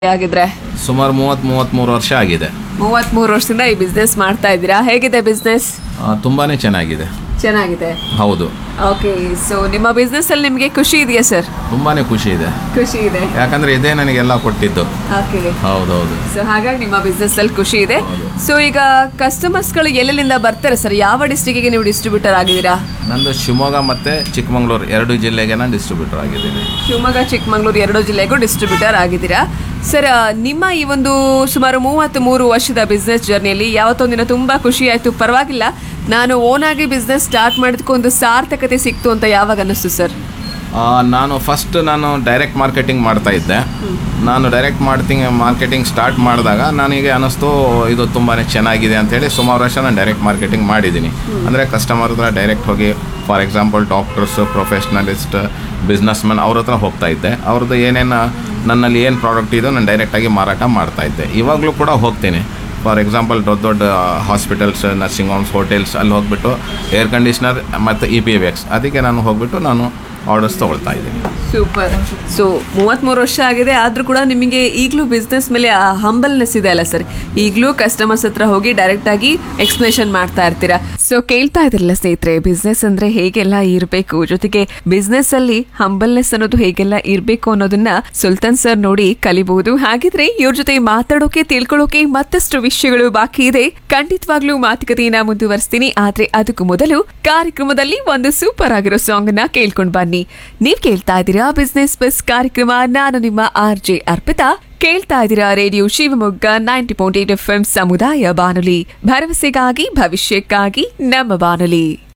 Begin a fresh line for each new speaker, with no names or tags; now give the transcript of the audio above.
ಆಗಿದ್ರೆ
ಸುಮಾರು ಮೂವತ್ತ್ ಮೂವತ್ತ್ಮೂರು ವರ್ಷ ಆಗಿದೆ
ಮೂವತ್ಮೂರು ವರ್ಷದಿಂದ ಈ ಬಿಸ್ನೆಸ್ ಮಾಡ್ತಾ ಇದ್ದೀರಾ ಹೇಗಿದೆ ಬಿಸ್ನೆಸ್
ಆ, ತುಂಬಾನೇ ಚೆನ್ನಾಗಿದೆ
ಚೆನ್ನಾಗಿದೆ
ಹೌದು
ಓಕೆ ಸೊ ನಿಮ್ಮ ಬಿಸ್ನೆಸ್ ಅಲ್ಲಿ ನಿಮಗೆ ಖುಷಿ ಇದೆಯಾ ಸರ್
ತುಂಬಾನೇ ಖುಷಿ ಇದೆ
ಖುಷಿ ಇದೆ
ಯಾಕಂದ್ರೆ ಇದೇ ನನಗೆಲ್ಲ ಕೊಟ್ಟಿದ್ದು
ಓಕೆ
ಹೌದೌದು
ಸೊ ಹಾಗಾಗಿ ನಿಮ್ಮ ಬಿಸ್ನೆಸ್ ಅಲ್ಲಿ ಖುಷಿ ಇದೆ ಸೊ ಈಗ ಕಸ್ಟಮರ್ಸ್ಗಳು ಎಲ್ಲೆಲ್ಲಿಂದ ಬರ್ತಾರೆ ಸರ್ ಯಾವ ಡಿಸ್ಟ್ರಿಕ್ಕಿಗೆ ನೀವು ಡಿಸ್ಟ್ರಿಬ್ಯೂಟರ್ ಆಗಿದ್ದೀರಾ
ನಂದು ಶಿವಮೊಗ್ಗ ಮತ್ತೆ ಚಿಕ್ಕಮಂಗ್ಳೂರು ಎರಡು ಜಿಲ್ಲೆಗೆ ನಾನು ಡಿಸ್ಟ್ರಿಬ್ಯೂಟರ್ ಆಗಿದ್ದೀನಿ
ಶಿವಮೊಗ್ಗ ಚಿಕ್ಕಮಗಳೂರು ಎರಡು ಜಿಲ್ಲೆಗೂ ಡಿಸ್ಟ್ರಿಬ್ಯೂಟರ್ ಆಗಿದ್ದೀರಾ ಸರ್ ನಿಮ್ಮ ಈ ಒಂದು ಸುಮಾರು ಮೂವತ್ತ್ ಮೂರು ವರ್ಷದ ಬಿಸ್ನೆಸ್ ಜರ್ನಿಯಲ್ಲಿ ಯಾವತ್ತೊಂದಿನ ತುಂಬ ಖುಷಿ ಆಯಿತು ಪರವಾಗಿಲ್ಲ ನಾನು ಓನಾಗಿ ಬಿಸ್ನೆಸ್ ಸ್ಟಾರ್ಟ್ ಮಾಡಿದ್ಕೊಂದು ಸಾರ್ಥಕತೆ ಸಿಕ್ತು ಅಂತ ಯಾವಾಗ ಅನ್ನಿಸ್ತು ಸರ್
ಆ, ನಾನು ಫಸ್ಟ್ ನಾನು ಡೈರೆಕ್ಟ್ ಮಾರ್ಕೆಟಿಂಗ್ ಮಾಡ್ತಾ ಇದ್ದೆ ನಾನು ಡೈರೆಕ್ಟ್ ಮಾಡ್ತಿಂಗ್ ಮಾರ್ಕೆಟಿಂಗ್ ಸ್ಟಾರ್ಟ್ ಮಾಡಿದಾಗ ನನಗೆ ಅನ್ನಿಸ್ತು ಇದು ತುಂಬಾ ಚೆನ್ನಾಗಿದೆ ಅಂತೇಳಿ ಸುಮಾರು ವರ್ಷ ನಾನು ಡೈರೆಕ್ಟ್ ಮಾರ್ಕೆಟಿಂಗ್ ಮಾಡಿದ್ದೀನಿ ಅಂದರೆ ಕಸ್ಟಮರ್ ಹತ್ರ ಡೈರೆಕ್ಟ್ ಹೋಗಿ for example doctors professionalist business man ಅವ್ರ ಹತ್ರ ಹೋಗ್ತಾ ಇದ್ದೆ ಅವ್ರದ್ದು ಏನೇನು ನನ್ನಲ್ಲಿ ಏನು ಪ್ರಾಡಕ್ಟ್ ಇದೋ ನಾನು ಡೈರೆಕ್ಟಾಗಿ ಮಾರಾಟ ಮಾಡ್ತಾ ಇದ್ದೆ ಇವಾಗಲೂ ಕೂಡ ಹೋಗ್ತೀನಿ ಫಾರ್ ಎಕ್ಸಾಂಪಲ್ ದೊಡ್ಡ ದೊಡ್ಡ ಹಾಸ್ಪಿಟಲ್ಸ್ ನರ್ಸಿಂಗ್ ಹೋಮ್ಸ್ ಹೋಟೆಲ್ಸ್ ಅಲ್ಲಿ ಹೋಗ್ಬಿಟ್ಟು ಏರ್ ಕಂಡೀಷ್ನರ್ ಮತ್ತು ಇ ಪಿ ವಿ ಎಕ್ಸ್ ಅದಕ್ಕೆ ನಾನು ಹೋಗ್ಬಿಟ್ಟು ನಾನು ಆರ್ಡರ್ಸ್ ತೊಗೊಳ್ತಾ ಇದ್ದೀನಿ
ಸೂಪರ್ ಸೊ ಮೂವತ್ತ್ಮೂರು ವರ್ಷ ಆಗಿದೆ ಆದರೂ ಕೂಡ ನಿಮಗೆ ಈಗಲೂ ಬಿಸ್ನೆಸ್ ಮೇಲೆ ಆ ಹಂಬಲ್ನೆಸ್ ಇದೆ ಅಲ್ಲ ಸರ್ ಈಗಲೂ ಕಸ್ಟಮರ್ಸ್ ಹತ್ರ ಹೋಗಿ ಡೈರೆಕ್ಟಾಗಿ ಎಕ್ಸ್ಪ್ಲೇಷನ್ ಮಾಡ್ತಾ ಇರ್ತೀರಾ ಸೊ ಕೇಳ್ತಾ ಇದ್ರಲ್ಲ ಸ್ನೇಹಿತರೆ ಬಿಸ್ನೆಸ್ ಅಂದ್ರೆ ಹೇಗೆಲ್ಲ ಇರಬೇಕು ಜೊತೆಗೆ ಬಿಸ್ನೆಸ್ ಅಲ್ಲಿ ಹಂಬಲ್ನೆಸ್ ಅನ್ನೋದು ಹೇಗೆಲ್ಲ ಇರಬೇಕು ಅನ್ನೋದನ್ನ ಸುಲ್ತಾನ್ ಸರ್ ನೋಡಿ ಕಲಿಬಹುದು ಹಾಗಿದ್ರೆ ಇವ್ರ ಜೊತೆ ಮಾತಾಡೋಕೆ ತಿಳ್ಕೊಳ್ಳೋಕೆ ಮತ್ತಷ್ಟು ವಿಷಯಗಳು ಬಾಕಿ ಇದೆ ಖಂಡಿತವಾಗ್ಲೂ ಮಾತುಕತೆಯನ್ನ ಮುಂದುವರಿಸ್ತೀನಿ ಆದ್ರೆ ಅದಕ್ಕೂ ಮೊದಲು ಕಾರ್ಯಕ್ರಮದಲ್ಲಿ ಒಂದು ಸೂಪರ್ ಆಗಿರೋ ಸಾಂಗ್ ನ ಕೇಳ್ಕೊಂಡ್ ಬನ್ನಿ ನೀವ್ ಕೇಳ್ತಾ ಇದ್ದೀರಾ ಬಿಸ್ನೆಸ್ ಬಸ್ ಕಾರ್ಯಕ್ರಮ ನಾನು ನಿಮ್ಮ ಆರ್ ಜೆ ಅರ್ಪಿತಾ ಕೇಳ್ತಾ ಇದ್ದೀರಾ radio Shivamogga ninety point eight F M ಸಮುದಾಯ ಬಾನುಲಿ ಭರವಸೆಗಾಗಿ ಭವಿಷ್ಯಕ್ಕಾಗಿ ನಮ್ಮ ಬಾನುಲಿ